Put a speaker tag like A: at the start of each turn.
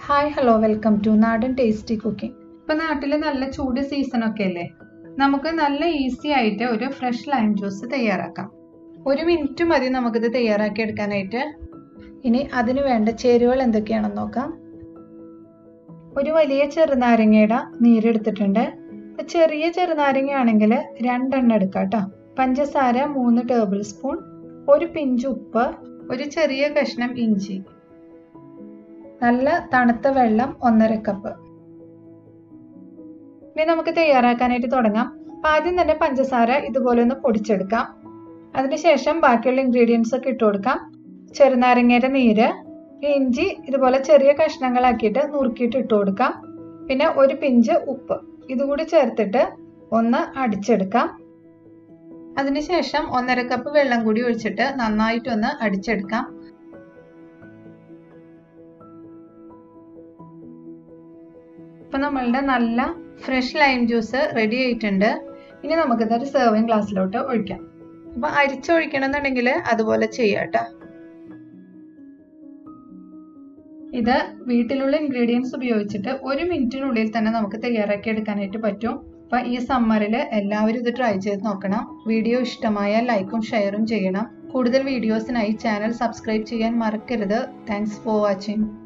A: hi hello welcome to നാടൻ tasty cooking ഇപ്പൊ നാട്ടിൽ നല്ല ചൂട് സീസൺ ഒക്കെ അല്ലേ നമുക്ക് നല്ല ഈസി ആയിട്ട് ഒരു ഫ്രഷ് ലൈം ജ്യൂസ് തയ്യാറാക്കാം ഒരു മിനിറ്റ് മതി നമുക്കിത് തയ്യാറാക്കി എടുക്കാനായിട്ട് ഇനി അതിന് വേണ്ട ചേരുവകൾ എന്തൊക്കെയാണെന്ന് നോക്കാം ഒരു വലിയ ചെറുനാരങ്ങയുടെ നീരെടുത്തിട്ടുണ്ട് ചെറിയ ചെറുനാരങ്ങ ആണെങ്കിൽ രണ്ടെണ്ണം എടുക്കാം കേട്ടോ പഞ്ചസാര മൂന്ന് ടേബിൾ സ്പൂൺ ഒരു പിഞ്ച് ഉപ്പ് ഒരു ചെറിയ കഷ്ണം ഇഞ്ചി നല്ല തണുത്ത വെള്ളം ഒന്നര കപ്പ് ഇനി നമുക്ക് തയ്യാറാക്കാനായിട്ട് തുടങ്ങാം അപ്പൊ ആദ്യം തന്നെ പഞ്ചസാര ഇതുപോലെ ഒന്ന് പൊടിച്ചെടുക്കാം അതിനുശേഷം ബാക്കിയുള്ള ഇൻഗ്രീഡിയൻസ് ഒക്കെ ഇട്ട് കൊടുക്കാം ചെറുനാരങ്ങയുടെ നീര് ഇഞ്ചി ഇതുപോലെ ചെറിയ കഷ്ണങ്ങളാക്കിയിട്ട് നുറുക്കിയിട്ട് ഇട്ട് കൊടുക്കാം പിന്നെ ഒരു പിഞ്ച് ഉപ്പ് ഇതുകൂടി ചേർത്തിട്ട് ഒന്ന് അടിച്ചെടുക്കാം അതിനുശേഷം ഒന്നര കപ്പ് വെള്ളം കൂടി ഒഴിച്ചിട്ട് നന്നായിട്ടൊന്ന് അടിച്ചെടുക്കാം ഇപ്പൊ നമ്മളുടെ നല്ല ഫ്രഷ് ലൈം ജ്യൂസ് റെഡി ആയിട്ടുണ്ട് ഇനി നമുക്കിതൊരു സെർവിങ് ഗ്ലാസ്സിലോട്ട് ഒഴിക്കാം അപ്പൊ അരിച്ചൊഴിക്കണമെന്നുണ്ടെങ്കിൽ അതുപോലെ ചെയ്യാം കേട്ടോ ഇത് വീട്ടിലുള്ള ഇൻഗ്രീഡിയൻസ് ഉപയോഗിച്ചിട്ട് ഒരു മിനിറ്റിനുള്ളിൽ തന്നെ നമുക്ക് തയ്യാറാക്കി എടുക്കാനായിട്ട് പറ്റും അപ്പൊ ഈ സമ്മറിൽ എല്ലാവരും ഇത് ട്രൈ ചെയ്ത് നോക്കണം വീഡിയോ ഇഷ്ടമായാൽ ലൈക്കും ഷെയറും ചെയ്യണം കൂടുതൽ വീഡിയോസിനായി ചാനൽ സബ്സ്ക്രൈബ് ചെയ്യാൻ മറക്കരുത് താങ്ക്സ് ഫോർ വാച്ചിങ്